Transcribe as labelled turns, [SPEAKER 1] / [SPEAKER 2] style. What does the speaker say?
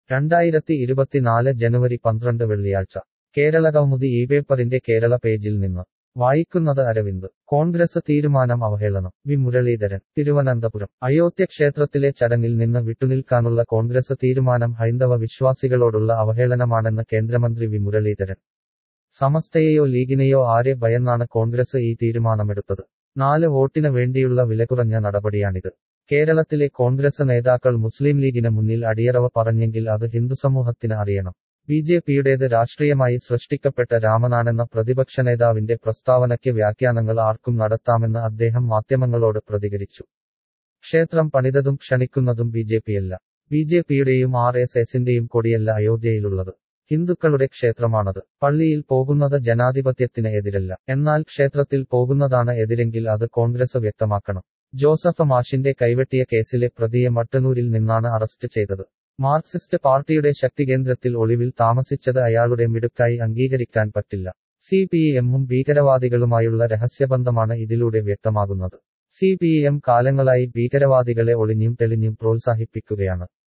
[SPEAKER 1] രണ്ടായിരത്തി ഇരുപത്തിനാല് ജനുവരി പന്ത്രണ്ട് വെള്ളിയാഴ്ച കേരള കൗമുദി ഈ പേപ്പറിന്റെ കേരള പേജിൽ നിന്ന് വായിക്കുന്നത് അരവിന്ദ് കോൺഗ്രസ് തീരുമാനം അവഹേളനം വി മുരളീധരൻ തിരുവനന്തപുരം അയോധ്യ ക്ഷേത്രത്തിലെ ചടങ്ങിൽ നിന്ന് വിട്ടുനിൽക്കാനുള്ള കോൺഗ്രസ് തീരുമാനം ഹൈന്ദവ വിശ്വാസികളോടുള്ള അവഹേളനമാണെന്ന് കേന്ദ്രമന്ത്രി വി മുരളീധരൻ സമസ്തയെയോ ലീഗിനെയോ ആരെ ഭയന്നാണ് കോൺഗ്രസ് ഈ തീരുമാനമെടുത്തത് നാല് വോട്ടിന് വേണ്ടിയുള്ള വിലകുറഞ്ഞ നടപടിയാണിത് കേരളത്തിലെ കോൺഗ്രസ് നേതാക്കൾ മുസ്ലിം ലീഗിന് മുന്നിൽ അടിയറവ് പറഞ്ഞെങ്കിൽ അത് ഹിന്ദുസമൂഹത്തിന് അറിയണം ബി ജെ പിയുടേത് രാഷ്ട്രീയമായി സൃഷ്ടിക്കപ്പെട്ട രാമനാണെന്ന പ്രതിപക്ഷ നേതാവിന്റെ പ്രസ്താവനയ്ക്ക് വ്യാഖ്യാനങ്ങൾ ആർക്കും നടത്താമെന്ന് അദ്ദേഹം മാധ്യമങ്ങളോട് പ്രതികരിച്ചു ക്ഷേത്രം പണിതതും ക്ഷണിക്കുന്നതും ബി ജെ പിയല്ല ബി ജെ പിയുടെയും ആർ എസ് എസിന്റെയും കൊടിയല്ല അയോധ്യയിലുള്ളത് ഹിന്ദുക്കളുടെ ക്ഷേത്രമാണത് പള്ളിയിൽ പോകുന്നത് ജനാധിപത്യത്തിന് എതിരല്ല എന്നാൽ ക്ഷേത്രത്തിൽ പോകുന്നതാണ് എതിരെങ്കിൽ അത് കോൺഗ്രസ് വ്യക്തമാക്കണം ജോസഫ് മാഷിന്റെ കൈവെട്ടിയ കേസിലെ പ്രതിയെ മട്ടന്നൂരിൽ നിന്നാണ് അറസ്റ്റ് ചെയ്തത് മാർക്സിസ്റ്റ് പാർട്ടിയുടെ ശക്തികേന്ദ്രത്തിൽ ഒളിവിൽ താമസിച്ചത് അയാളുടെ മിടുക്കായി അംഗീകരിക്കാൻ പറ്റില്ല സി പി എമ്മും ഭീകരവാദികളുമായുള്ള രഹസ്യബന്ധമാണ് ഇതിലൂടെ വ്യക്തമാകുന്നത് സി പി എം കാലങ്ങളായി ഭീകരവാദികളെ ഒളിഞ്ഞും തെളിഞ്ഞും പ്രോത്സാഹിപ്പിക്കുകയാണ്